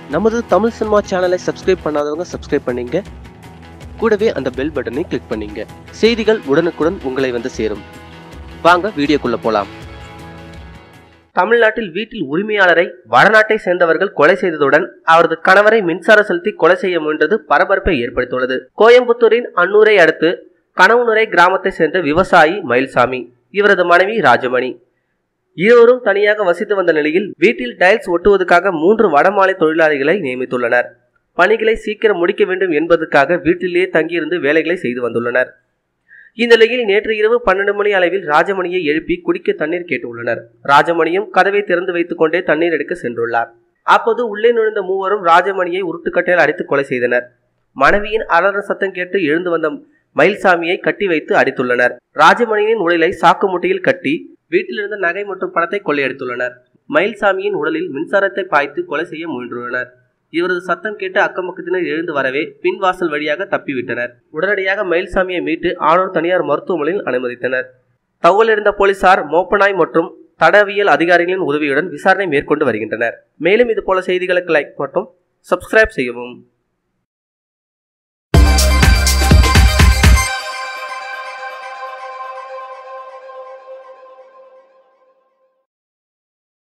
நமது தமிழ் சினிமா சேனலை சப்ஸ்கிரைப் பண்ணாதவங்க சப்ஸ்கிரைப் பண்ணீங்க கூடவே அந்த பெல் பட்டனை கிளிக் பண்ணீங்க செய்திகள் உடனுக்குடன் உங்களை வந்து சேரும் வாங்க வீடியோக்குள்ள போலாம் தமிழ்நாட்டில் வீட்டில் உரிமையாளரை வடநாட்டை சேர்ந்தவர்கள் கொலை செய்ததுடன் அவரது கணவரை மின்சார செலுத்தி கொலை செய்ய முயன்றது பரபரப்பை ஏற்படுத்தியுள்ளது கோயம்புத்தூரின் அன்னூரை அடுத்து கனவுனுரை கிராமத்தை சேர்ந்த விவசாயி மயில்சாமி இவரது மனைவி ராஜமணி இருவரும் தனியாக வசித்து வந்த நிலையில் வீட்டில் டைல்ஸ் ஒட்டுவதற்காக மூன்று வடமாலை தொழிலாளிகளை நியமித்துள்ளனர் பணிகளை சீக்கிரம் முடிக்க வேண்டும் என்பதற்காக வீட்டிலேயே தங்கியிருந்து வேலைகளை செய்து வந்துள்ளனர் இந்நிலையில் நேற்று இரவு பன்னெண்டு மணி அளவில் ராஜமணியை எழுப்பி குடிக்க தண்ணீர் கேட்டுள்ளனர் ராஜமணியும் கதவை திறந்து வைத்துக் கொண்டே தண்ணீர் எடுக்க சென்றுள்ளார் அப்போது உள்ளே நுழைந்த மூவரும் ராஜமணியை உருட்டுக்கட்டையால் அடித்து கொலை செய்தனர் மனைவியின் அலற சத்தம் கேட்டு எழுந்து வந்த மயில்சாமியை கட்டி வைத்து அடித்துள்ளனர் ராஜமணியின் உடலை சாக்கு முட்டையில் கட்டி வீட்டிலிருந்த நகை மற்றும் பணத்தை கொள்ளையடித்துள்ளனர் மயில்சாமியின் உடலில் மின்சாரத்தை பாய்த்து கொலை செய்ய முயன்றுள்ளனர் இவரது சத்தம் கேட்டு அக்கம் பக்கத்தினர் எழுந்து வரவே பின்வாசல் வழியாக தப்பிவிட்டனர் உடனடியாக மயில்சாமியை மீட்டு ஆனூர் தனியார் மருத்துவமனையில் அனுமதித்தனர் தகவல் இருந்த போலீசார் மோப்பனாய் மற்றும் தடவியல் அதிகாரிகளின் உதவியுடன் விசாரணை மேற்கொண்டு வருகின்றனர் மேலும் இது போல செய்திகளுக்கு லைக் மற்றும் சப்ஸ்கிரைப் செய்யவும்